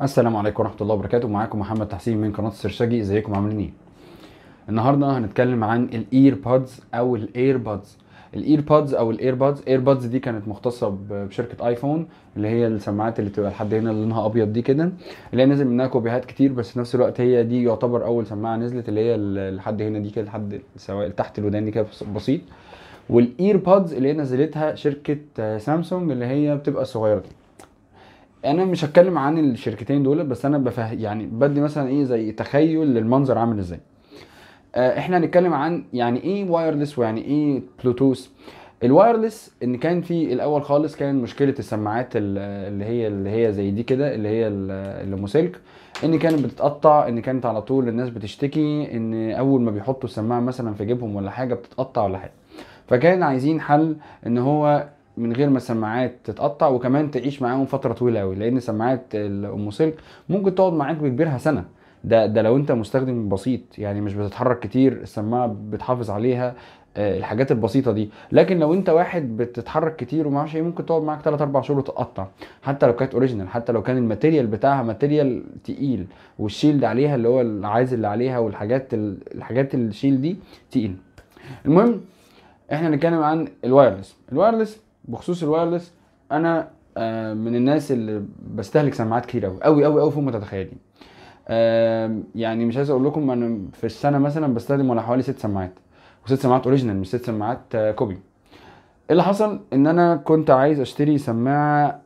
السلام عليكم ورحمه الله وبركاته معاكم محمد تحسين من قناه السرشاجي ازيكم عاملين ايه النهارده هنتكلم عن الاير بودز او الاير بودز الاير بودز او الاير بودز اير بودز دي كانت مختصه ب- بشركه ايفون اللي هي السماعات اللي بتبقى لحد هنا اللي لونها ابيض دي كده اللي هي نزل منها كوبيهات كتير بس في نفس الوقت هي دي يعتبر اول سماعه نزلت اللي هي ال- لحد هنا دي كده لحد سواء تحت الودان دي كده بس- بسيط والاير بودز اللي هي نزلتها شركه آه، سامسونج اللي هي بتبقى صغيره دي انا مش هتكلم عن الشركتين دول بس انا بفه يعني بدي مثلا ايه زي تخيل للمنظر عامل ازاي آه، احنا هنتكلم عن يعني ايه وايرلس ويعني ايه بلوتوث الوايرلس ان كان في الاول خالص كان مشكله السماعات ال- اللي هي اللي هي زي دي كده اللي هي ال- اللي ام سلك ان كانت بتتقطع ان كانت على طول الناس بتشتكي ان اول ما بيحطوا السماعه مثلا في جيبهم ولا حاجه بتتقطع ولا حاجه فكان عايزين حل ان هو من غير ما السماعات تتقطع وكمان تعيش معاهم فتره طويله قوي لان سماعات الام سلك ممكن تقعد معاك بكبيرها سنه ده ده لو انت مستخدم بسيط يعني مش بتتحرك كتير السماعه بتحافظ عليها آه، الحاجات البسيطه دي لكن لو انت واحد بتتحرك كتير وما اعرفش ايه ممكن تقعد معاك 3 4 شهور وتقطع حتى لو كانت اوريجينال حتى لو كان الماتيريال بتاعها ماتيريال تقيل والشيلد عليها اللي هو العازل اللي عليها والحاجات ال- الحاجات الشيل دي تقيل المهم احنا هنتكلم عن الوايرلس الوايرلس بخصوص الوايرلس انا آه، من الناس اللي بستهلك سماعات كتير قوي قوي قوي قوي فوق ما تتخيلين آم، يعني مش عايز اقول لكم انا في السنه مثلا بستخدم ولا حوالي ست سماعات وست سماعات اوريجينال مش ست سماعات آه، كوبي ايه اللي حصل ان انا كنت عايز اشتري سماعه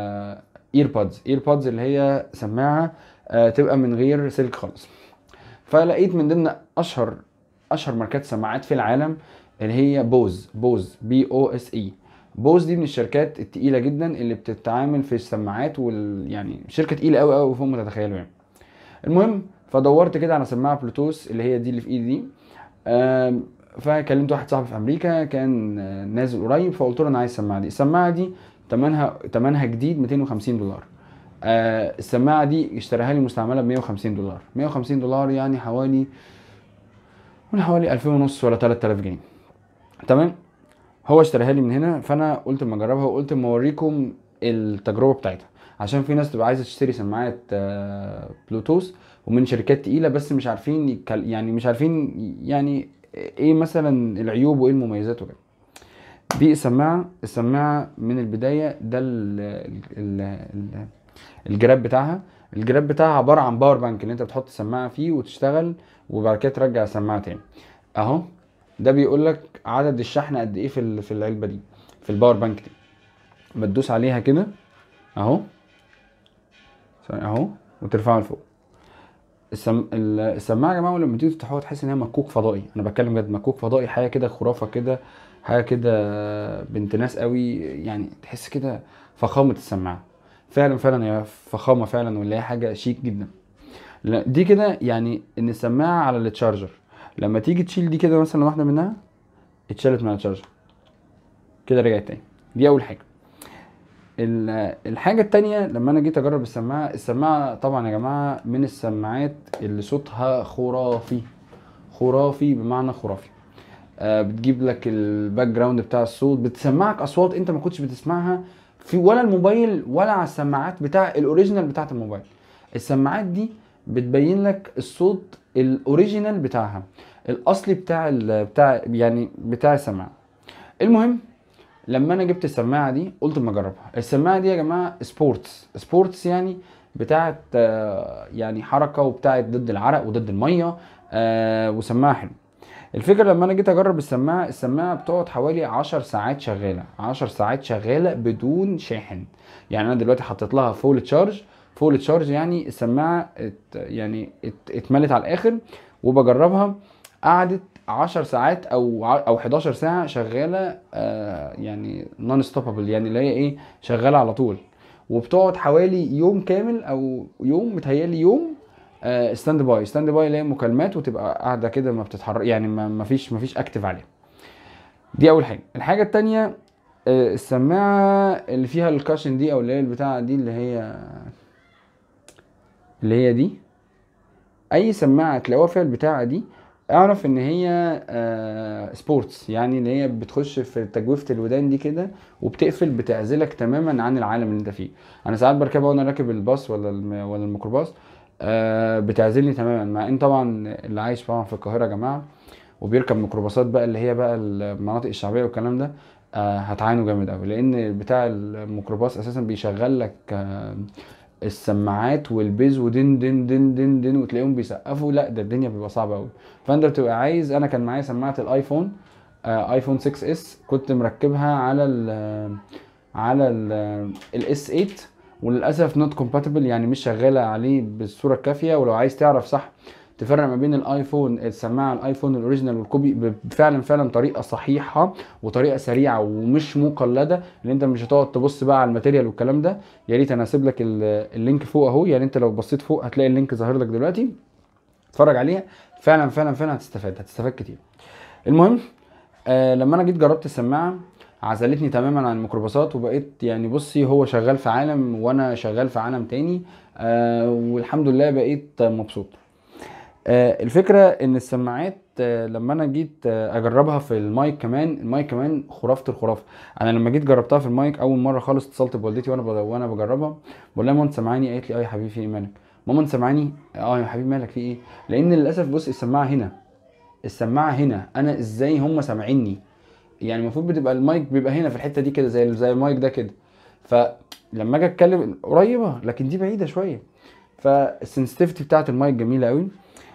ايربودز ايربودز اللي هي سماعه آه، تبقى من غير سلك خالص فلقيت من ضمن اشهر اشهر ماركات سماعات في العالم اللي هي بوز بوز بي او اس اي بوز دي من الشركات التقيله جدا اللي بتتعامل في السماعات وال يعني شركه تقيله قوي قوي فوق ما تتخيلوا يعني المهم فدورت كده على سماعه بلوتوث اللي هي دي اللي في ايدي دي آم، فكلمت واحد صاحبي في امريكا كان آه، نازل قريب فقلت له انا عايز السماعه دي السماعه دي تمنها تمنها جديد 250 دولار آه السماعه دي اشتراها لي مستعمله ب 150 دولار 150 دولار يعني حوالي من حوالي 2000 ونص ولا 3000 جنيه تمام هو اشتراها لي من هنا فانا قلت اما اجربها وقلت اما اوريكم التجربه بتاعتها عشان في ناس تبقى عايزه تشتري سماعات آه، بلوتوث ومن شركات تقيله بس مش عارفين يتكل- يعني مش عارفين يعني ايه مثلا العيوب وايه المميزات وكده دي السماعه السماعه من البدايه ده ال ال ال الجراب بتاعها الجراب بتاعها عباره عن باور بانك اللي انت بتحط السماعه فيه وتشتغل وبعد كده ترجع السماعه تاني اهو ده بيقول لك عدد الشحن قد ايه في ال- في العلبه دي في الباور بانك دي ما تدوس عليها كده اهو ثانية اهو وترفعها لفوق السم... ال- السماعه يا جماعه لما تيجي تفتحوها تحس ان هي مكوك فضائي انا بتكلم بجد مكوك فضائي حاجه كده خرافه كده حاجه كده بنت ناس قوي يعني تحس كده فخامه السماعه فعلا فعلا هي فخامه فعلا واللي هي حاجه شيك جدا لا دي كده يعني ان السماعه على التشارجر لما تيجي تشيل دي كده مثلا واحده منها اتشالت من على التشارجر كده رجعت تاني دي اول حاجه ال- الحاجة التانية لما أنا جيت أجرب السماعة السماعة طبعا يا جماعة من السماعات اللي صوتها خرافي خرافي بمعنى خرافي آه بتجيب لك الباك جراوند بتاع الصوت بتسمعك أصوات أنت ما كنتش بتسمعها في ولا الموبايل ولا على السماعات بتاع الأوريجينال بتاعت الموبايل السماعات دي بتبين لك الصوت الأوريجينال بتاعها الأصلي بتاع ال- بتاع يعني بتاع السماعة المهم لما انا جبت السماعه دي قلت اما اجربها السماعه دي يا جماعه سبورتس سبورتس يعني بتاعت آه، يعني حركه وبتاعت ضد العرق وضد الميه آه، وسماعه حلو الفكره لما انا جيت اجرب السماعه السماعه بتقعد حوالي 10 ساعات شغاله 10 ساعات شغاله بدون شاحن يعني انا دلوقتي حطيت لها فول تشارج فول تشارج يعني السماعه ات يعني ات اتملت على الاخر وبجربها قعدت 10 ساعات او ع- او 11 ساعه شغاله آه يعني نون ستوبابل يعني اللي هي ايه شغاله على طول وبتقعد حوالي يوم كامل او يوم متهيألي يوم آه ستاند باي ستاند باي اللي هي مكالمات وتبقى قاعده كده ما بتتحرك يعني ما ما فيش ما فيش اكتف عليها دي اول حاجه الحاجه التانية آه السماعه اللي فيها الكاشن دي او اللي هي البتاعه دي اللي هي اللي هي دي اي سماعه تلاقوها فيها البتاعه دي اعرف ان هي آه سبورتس يعني ان هي بتخش في تجويفه الودان دي كده وبتقفل بتعزلك تماما عن العالم اللي انت فيه انا ساعات بركبها وانا راكب الباص ولا الم- ولا الميكروباص آه بتعزلني تماما مع ان طبعا اللي عايش طبعا في القاهره يا جماعه وبيركب ميكروباصات بقى اللي هي بقى المناطق الشعبيه والكلام ده آه هتعانوا جامد قوي لان بتاع الميكروباص اساسا بيشغل لك آه السماعات والبيز ودن دن دن دن دن وتلاقيهم بيسقفوا لا ده الدنيا بيبقى صعبه قوي فانت بتبقى عايز انا كان معايا سماعه الايفون آه ايفون 6 اس كنت مركبها على ال على الاس 8 وللاسف نوت كومباتبل يعني مش شغاله عليه بالصوره الكافيه ولو عايز تعرف صح تفرق ما بين الايفون السماعه الايفون الاوريجينال والكوبي ب- فعلا فعلا طريقه صحيحه وطريقه سريعه ومش مقلده اللي انت مش هتقعد تبص بقى على الماتيريال والكلام ده يا ريت انا هسيب لك ال- اللينك فوق اهو يعني انت لو بصيت فوق هتلاقي اللينك ظاهر لك دلوقتي اتفرج عليها فعلا فعلا فعلا هتستفاد هتستفاد كتير المهم آه لما انا جيت جربت السماعه عزلتني تماما عن الميكروباصات وبقيت يعني بصي هو شغال في عالم وانا شغال في عالم تاني آه والحمد لله بقيت مبسوط آه الفكره ان السماعات آه لما انا جيت آه اجربها في المايك كمان المايك كمان خرافه الخرافه انا لما جيت جربتها في المايك اول مره خالص اتصلت بوالدتي وانا بج- وانا بجربها بقول لها ماما انت سامعاني قالت لي اه يا حبيبي في ايه مالك ماما انت سامعاني اه يا حبيبي مالك في ايه لان للاسف بص السماعه هنا السماعه هنا انا ازاي هم سامعيني يعني المفروض بتبقى المايك بيبقى هنا في الحته دي كده زي زي المايك ده كده فلما اجي اتكلم قريبه لكن دي بعيده شويه فالسنسيتيفيتي بتاعت المايك جميله قوي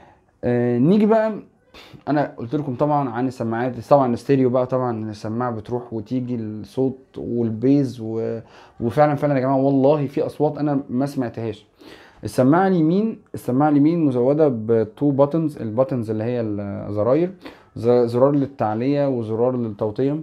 آه نيجي بقى انا قلت لكم طبعا عن السماعات طبعا الستيريو بقى طبعا السماعه بتروح وتيجي الصوت والبيز و... وفعلا فعلا يا جماعه والله في اصوات انا ما سمعتهاش السماعه اليمين السماعه اليمين مزوده بتو باتنز الباتنز اللي هي الزراير ز- زرار للتعليه وزرار للتوطيه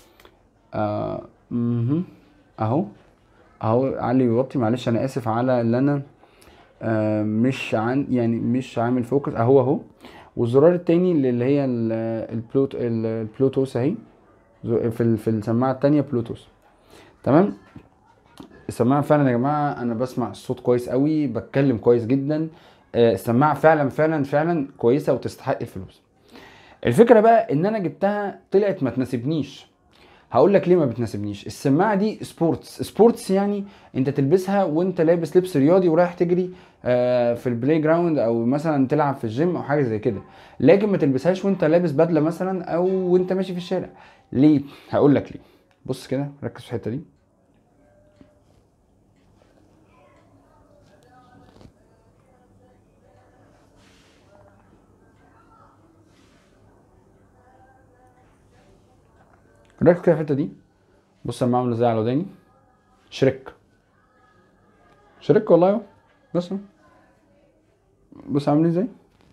آه مهم. اهو اهو علي ويوطي معلش انا اسف على اللي انا آه مش عن يعني مش عامل فوكس اهو اهو والزرار التاني اللي هي ال- البلوت ال- البلوتوث اهي زو- في ال- في السماعه التانيه بلوتوث تمام السماعه فعلا يا جماعه انا بسمع الصوت كويس قوي بتكلم كويس جدا آه، السماعه فعلا فعلا فعلا كويسه وتستحق الفلوس الفكره بقى ان انا جبتها طلعت ما تناسبنيش هقول لك ليه ما بتناسبنيش السماعه دي سبورتس سبورتس يعني انت تلبسها وانت لابس لبس رياضي ورايح تجري آه، في البلاي جراوند او مثلا تلعب في الجيم او حاجه زي كده لكن ما تلبسهاش وانت لابس بدله مثلا او وانت ماشي في الشارع ليه هقول لك ليه بص كده ركز في الحته دي ركز كده في الحته دي بص انا عامله ازاي على وداني شريك شريك والله اهو بص اهو. بص عامل ازاي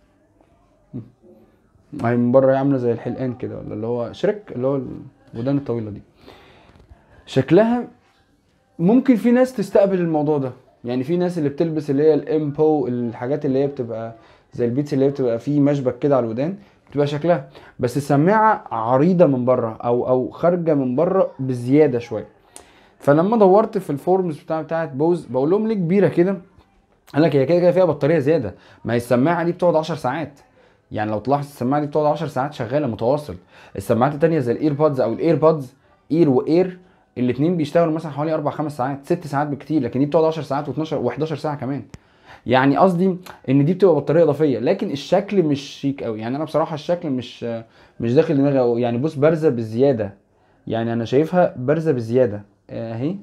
هي من بره هي عامله زي الحلقان كده ولا اللي هو شريك اللي هو الودان الطويله دي شكلها ممكن في ناس تستقبل الموضوع ده يعني في ناس اللي بتلبس اللي هي الامبو الحاجات اللي هي بتبقى زي البيتس اللي هي بتبقى فيه مشبك كده على الودان بتبقى شكلها بس السماعه عريضه من بره او او خارجه من بره بزياده شويه فلما دورت في الفورمز بتاع بتاعت بوز بقول لهم ليه كبيره كده قال لك هي كده كده فيها بطاريه زياده ما هي السماعه دي بتقعد 10 ساعات يعني لو تلاحظ السماعه دي بتقعد 10 ساعات شغاله متواصل السماعات التانية زي الايربودز او الايربودز اير واير الاثنين بيشتغلوا مثلا حوالي 4 5 ساعات 6 ساعات بالكتير لكن دي بتقعد 10 ساعات و12 و11 ساعه كمان يعني قصدي ان دي بتبقى بطاريه اضافيه لكن الشكل مش شيك قوي يعني انا بصراحه الشكل مش مش داخل دماغي قوي يعني بص بارزه بالزياده يعني انا شايفها بارزه بالزياده اهي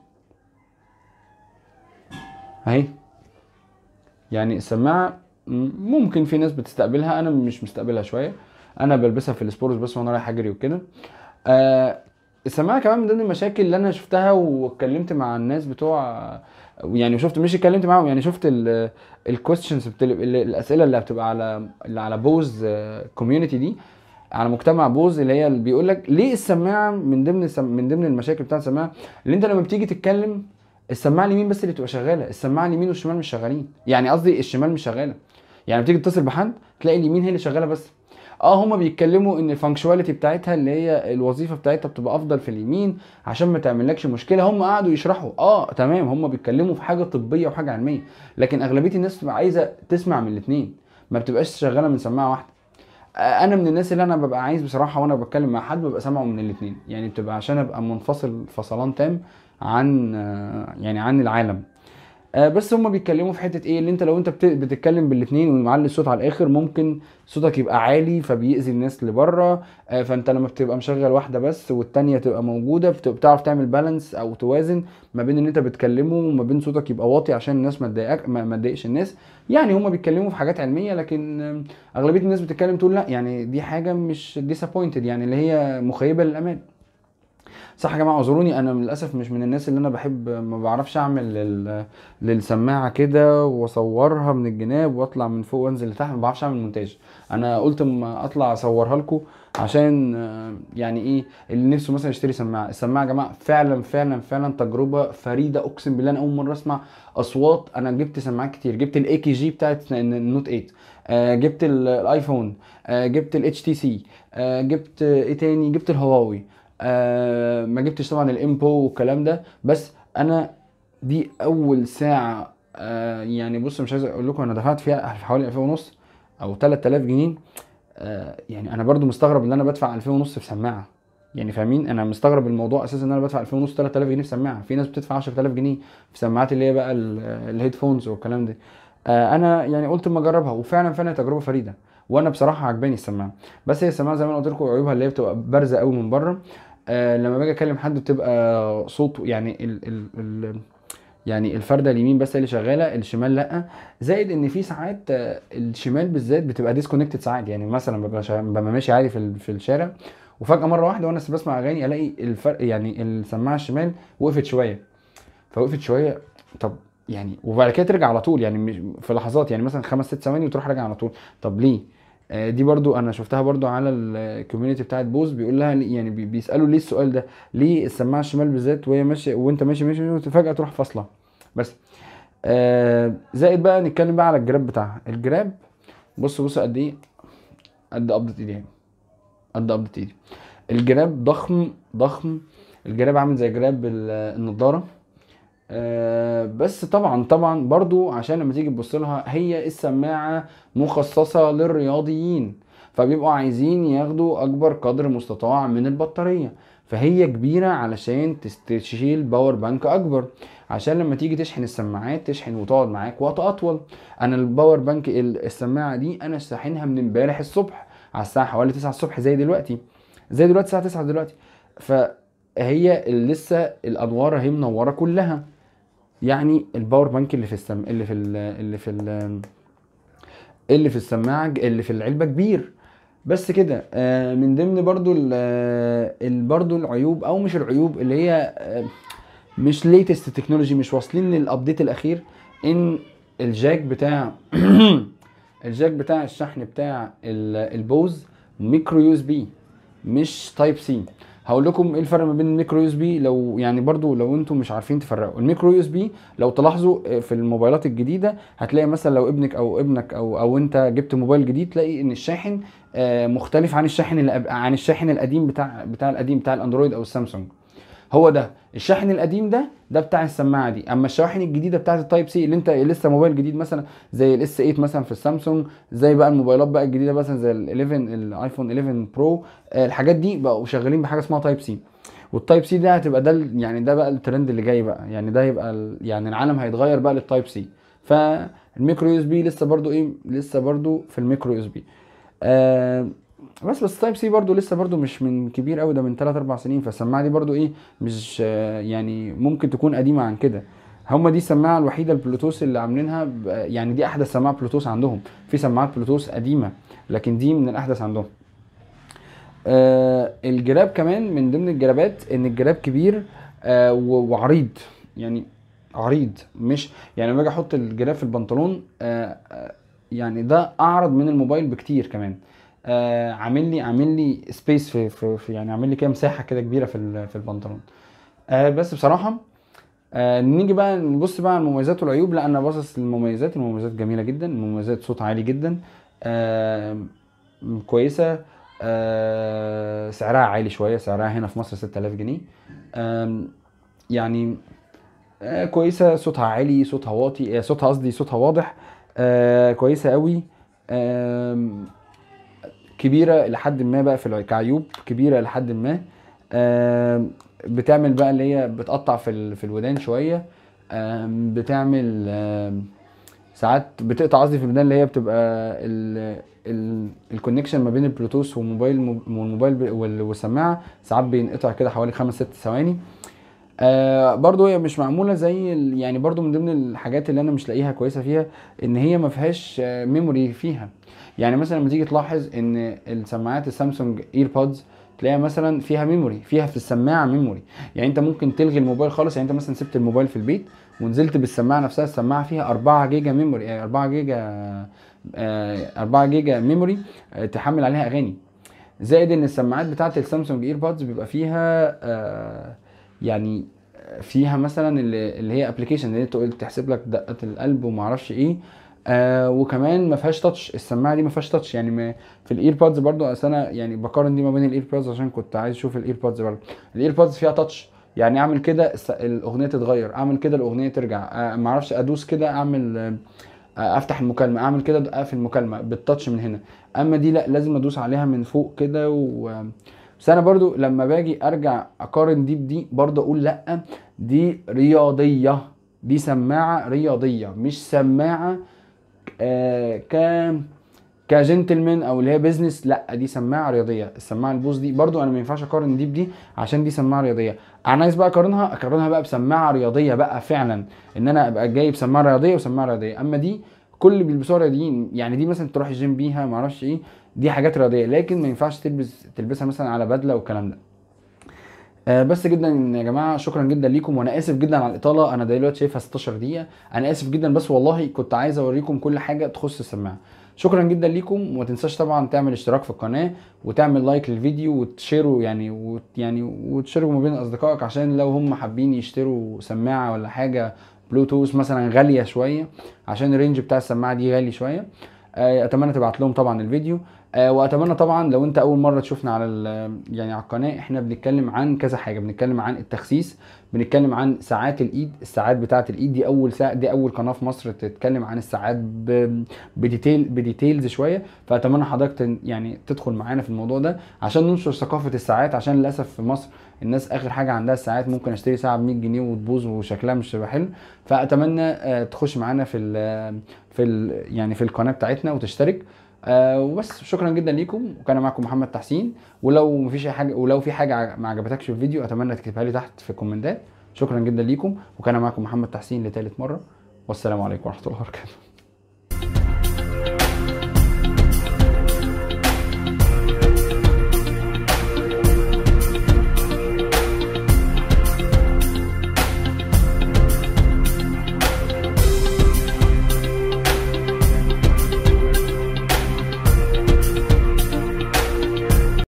اهي يعني السماعه م- ممكن في ناس بتستقبلها انا مش مستقبلها شويه انا بلبسها في السبورتس بس وانا رايح اجري وكده آه السماعه كمان من ضمن المشاكل اللي انا شفتها واتكلمت مع الناس بتوع يعني شفت مش اتكلمت معاهم يعني شفت الكويستشنز الاسئله اللي بتبقى على اللي على بوز كوميونتي دي على مجتمع بوز اللي هي اللي بيقول لك ليه السماعه من ضمن السم... من ضمن المشاكل بتاعت السماعه اللي انت لما بتيجي تتكلم السماعه اليمين بس اللي بتبقى شغاله السماعه اليمين والشمال مش شغالين يعني قصدي الشمال مش شغاله يعني بتيجي تتصل بحد تلاقي اليمين هي اللي شغاله بس اه هما بيتكلموا ان الفانكشواليتي بتاعتها اللي هي الوظيفه بتاعتها بتبقى افضل في اليمين عشان ما تعملكش مشكله هم قعدوا يشرحوا اه تمام هم بيتكلموا في حاجه طبيه وحاجه علميه لكن اغلبيه الناس بتبقى عايزه تسمع من الاثنين ما بتبقاش شغاله من سماعه واحده انا من الناس اللي انا ببقى عايز بصراحه وانا بتكلم مع حد ببقى سامعه من الاثنين يعني بتبقى عشان ابقى منفصل فصلان تام عن آه، يعني عن العالم آه، بس هما بيتكلموا في حته ايه اللي انت لو انت بت- بتتكلم بالاثنين ومعلي الصوت على الاخر ممكن صوتك يبقى عالي فبيأذي الناس اللي بره آه، فانت لما بتبقى مشغل واحده بس والتانيه تبقى موجوده بت- بتعرف تعمل بالانس او توازن ما بين ان انت بتكلمه وما بين صوتك يبقى واطي عشان الناس ما تضايقك ما ما تضايقش الناس يعني هما بيتكلموا في حاجات علميه لكن آم، اغلبيه الناس بتتكلم تقول لا يعني دي حاجه مش ديسابوينتد يعني اللي هي مخيبه للامال صح يا جماعه اعذروني انا للاسف مش من الناس اللي انا بحب ما بعرفش اعمل لل... للسماعه كده واصورها من الجناب واطلع من فوق وانزل لتحت ما بعرفش اعمل مونتاج انا قلت اما اطلع اصورها لكم عشان آه، يعني ايه اللي نفسه مثلا يشتري سماعه السماعه يا جماعه فعلا فعلا فعلا تجربه فريده اقسم بالله انا اول مره اسمع اصوات انا جبت سماعات كتير جبت الاي كي جي بتاعت النوت 8 آه، جبت ال- الايفون آه، جبت الاتش تي سي جبت آه، ايه تاني جبت الهواوي آه ما جبتش طبعا الامبو والكلام ده بس انا دي اول ساعه آه يعني بص مش عايز اقول لكم انا دفعت فيها حوالي 2000 ونص او 3000 جنيه آه يعني انا برضو مستغرب ان انا بدفع 2000 ونص في سماعه يعني فاهمين انا مستغرب الموضوع اساسا ان انا بدفع 2000 ونص 3000 جنيه في سماعه في ناس بتدفع 10000 جنيه في سماعات اللي هي بقى ال- الهيدفونز والكلام ده آه انا يعني قلت اما اجربها وفعلا فعلا تجربه فريده وانا بصراحه عجباني السماعه بس هي السماعه زي ما انا قلت لكم عيوبها اللي هي بتبقى بارزه قوي من بره آه لما باجي اكلم حد بتبقى صوته يعني ال ال ال يعني الفرده اليمين بس هي اللي شغاله الشمال لا زائد ان في ساعات آه، الشمال بالذات بتبقى ديسكونكتد ساعات يعني مثلا ببقى شا- ببقى ماشي عادي في ال- في الشارع وفجاه مره واحده وانا بسمع اغاني الاقي الفرق يعني السماعه الشمال وقفت شويه فوقفت شويه طب يعني وبعد كده ترجع على طول يعني مش في لحظات يعني مثلا خمس ست ثواني وتروح راجع على طول طب ليه آه، دي برضو انا شفتها برضو على الكوميونتي بتاعت بوز بيقول لها ليه- يعني بي- بيسالوا ليه السؤال ده ليه السماعه الشمال بالذات وهي ماشيه وانت ماشي ماشي ماشي فجاه تروح فاصله بس آه زائد بقى نتكلم بقى على الجراب بتاعها الجراب بص بص قد ايه قد قبضه ايدي يعني قد قبضه ايدي الجراب ضخم ضخم الجراب عامل زي جراب ال- النضاره آه، بس طبعا طبعا برضو عشان لما تيجي تبص لها هي السماعه مخصصه للرياضيين فبيبقوا عايزين ياخدوا اكبر قدر مستطاع من البطاريه فهي كبيره علشان تست- تشيل باور بانك اكبر عشان لما تيجي تشحن السماعات تشحن وتقعد معاك وقت اطول انا الباور بانك ال- السماعه دي انا شاحنها من امبارح الصبح على الساعه حوالي 9 الصبح زي دلوقتي زي دلوقتي الساعه 9 دلوقتي فهي لسه الانوار اهي منوره كلها يعني الباور بانك اللي في السم اللي في ال... اللي في ال... اللي في السماعه اللي في العلبه كبير بس كده آه، من ضمن برضو ال... ال... برضو العيوب او مش العيوب اللي هي آه، مش ليتست تكنولوجي مش واصلين للابديت الاخير ان الجاك بتاع الجاك بتاع الشحن بتاع ال- البوز ميكرو يو اس بي مش تايب سي هقول لكم ايه الفرق ما بين الميكرو يو اس بي لو يعني برضو لو انتم مش عارفين تفرقوا الميكرو يو اس بي لو تلاحظوا آه، في الموبايلات الجديده هتلاقي مثلا لو ابنك او ابنك او او انت جبت موبايل جديد تلاقي ان الشاحن آه، مختلف عن الشاحن اللي قب- عن الشاحن القديم بتاع بتاع القديم بتاع الاندرويد او السامسونج هو ده الشاحن القديم ده ده بتاع السماعه دي اما الشواحن الجديده بتاعت التايب سي اللي انت لسه موبايل جديد مثلا زي الاس 8 مثلا في السامسونج زي بقى الموبايلات بقى الجديده مثلا زي ال 11 الايفون 11 برو آه، الحاجات دي بقوا شغالين بحاجه اسمها تايب سي والتايب سي ده هتبقى ده ال- يعني ده بقى الترند اللي جاي بقى يعني ده يبقى ال- يعني العالم هيتغير بقى للتايب سي فالميكرو يو اس بي لسه برضو ايه لسه برضو في الميكرو يو اس بي آه بس بس تايب سي برضو لسه برضو مش من كبير قوي ده من 3 4 سنين فالسماعه دي برضو ايه مش آه يعني ممكن تكون قديمه عن كده هما دي السماعه الوحيده البلوتوث اللي عاملينها ب- يعني دي احدث سماعه بلوتوث عندهم في سماعات بلوتوث قديمه لكن دي من الاحدث عندهم آه الجراب كمان من ضمن الجرابات ان الجراب كبير آه و- وعريض يعني عريض مش يعني لما اجي احط الجراب في البنطلون آه آه، يعني ده اعرض من الموبايل بكتير كمان آه عامل لي عامل لي سبيس في, في, في يعني عامل لي كده مساحه كده كبيره في ال- في البنطلون آه بس بصراحه آه نيجي بقى نبص بقى على المميزات والعيوب لا انا باصص للمميزات المميزات جميله جدا المميزات صوت عالي جدا آه كويسه آه سعرها عالي شويه سعرها هنا في مصر 6000 جنيه آم، يعني آه كويسه صوتها عالي صوتها واطي آه صوتها قصدي صوتها واضح آه كويسه قوي آم، كبيره لحد ما بقى في الع- كعيوب كبيره لحد ما آم، بتعمل بقى اللي هي بتقطع في ال- في الودان شويه آم، بتعمل آم، ساعات بتقطع قصدي في الودان اللي هي بتبقى الكونكشن ما بين البلوتوث والموبايل والموبايل ب- وال- والسماعه ساعات بينقطع كده حوالي خمس ست ثواني آه برضو هي مش معموله زي ال- يعني برضو من ضمن الحاجات اللي انا مش لاقيها كويسه فيها ان هي ما فيهاش آه، ميموري فيها يعني مثلا لما تيجي تلاحظ ان السماعات السامسونج ايربودز تلاقيها مثلا فيها ميموري فيها في السماعه ميموري يعني انت ممكن تلغي الموبايل خالص يعني انت مثلا سبت الموبايل في البيت ونزلت بالسماعه نفسها السماعه فيها 4 جيجا ميموري يعني 4 جيجا آه، 4 جيجا ميموري آه، تحمل عليها اغاني زائد ان السماعات بتاعت السامسونج ايربودز بيبقى فيها آه، يعني فيها مثلا اللي اللي هي ابلكيشن اللي هي تقول تحسب لك دقه القلب وما اعرفش ايه آه وكمان ما فيهاش تاتش السماعه دي ما فيهاش تاتش يعني ما في الايربودز برضو اصل انا يعني بقارن دي ما بين الايربودز عشان كنت عايز اشوف الايربودز برضو الايربودز فيها تاتش يعني اعمل كده الس- الاغنيه تتغير اعمل كده الاغنيه ترجع آه ما اعرفش ادوس كده اعمل آه آه، افتح المكالمه اعمل كده اقفل المكالمه بالتاتش من هنا اما دي لا لازم ادوس عليها من فوق كده و بس انا برضو لما باجي ارجع اقارن دي بدي برضو اقول لا دي رياضيه دي سماعه رياضيه مش سماعه آه ك كجنتلمان او اللي هي بيزنس لا دي سماعه رياضيه السماعه البوز دي برضو انا ما ينفعش اقارن دي بدي عشان دي سماعه رياضيه انا عايز بقى اقارنها اقارنها بقى بسماعه رياضيه بقى فعلا ان انا ابقى جايب سماعه رياضيه وسماعه رياضيه اما دي كل اللي بيلبسوها رياضيين يعني دي مثلا تروح الجيم بيها ما اعرفش ايه دي حاجات رياضيه لكن ما ينفعش تلبس تلبسها مثلا على بدله والكلام ده آه بس جدا يا جماعه شكرا جدا ليكم وانا اسف جدا على الاطاله انا دلوقتي شايفها 16 دقيقه انا اسف جدا بس والله كنت عايز اوريكم كل حاجه تخص السماعه شكرا جدا ليكم وما تنساش طبعا تعمل اشتراك في القناه وتعمل لايك للفيديو وتشيروا يعني وت يعني وتشاركوا ما بين اصدقائك عشان لو هم حابين يشتروا سماعه ولا حاجه بلوتوث مثلا غاليه شويه عشان الرينج بتاع السماعه دي غالي شويه آه، اتمنى تبعت لهم طبعا الفيديو آه، واتمنى طبعا لو انت اول مره تشوفنا على ال- يعني على القناه احنا بنتكلم عن كذا حاجه بنتكلم عن التخسيس بنتكلم عن ساعات الايد الساعات بتاعه الايد دي اول ساعه دي اول قناه في مصر تتكلم عن الساعات ب- بديتيل بديتيلز شويه فاتمنى حضرتك تن- يعني تدخل معانا في الموضوع ده عشان ننشر ثقافه الساعات عشان للاسف في مصر الناس اخر حاجه عندها الساعات ممكن اشتري ساعه ب 100 جنيه وتبوظ وشكلها مش هيبقى حلو فاتمنى آه، تخش معانا في ال في ال يعني في القناه بتاعتنا وتشترك آه وبس شكرا جدا ليكم وكان معكم محمد تحسين ولو مفيش اي حاجه ولو في حاجه ع- ما عجبتكش في الفيديو اتمنى تكتبها لي تحت في الكومنتات شكرا جدا ليكم وكان معكم محمد تحسين لثالث مره والسلام عليكم ورحمه الله وبركاته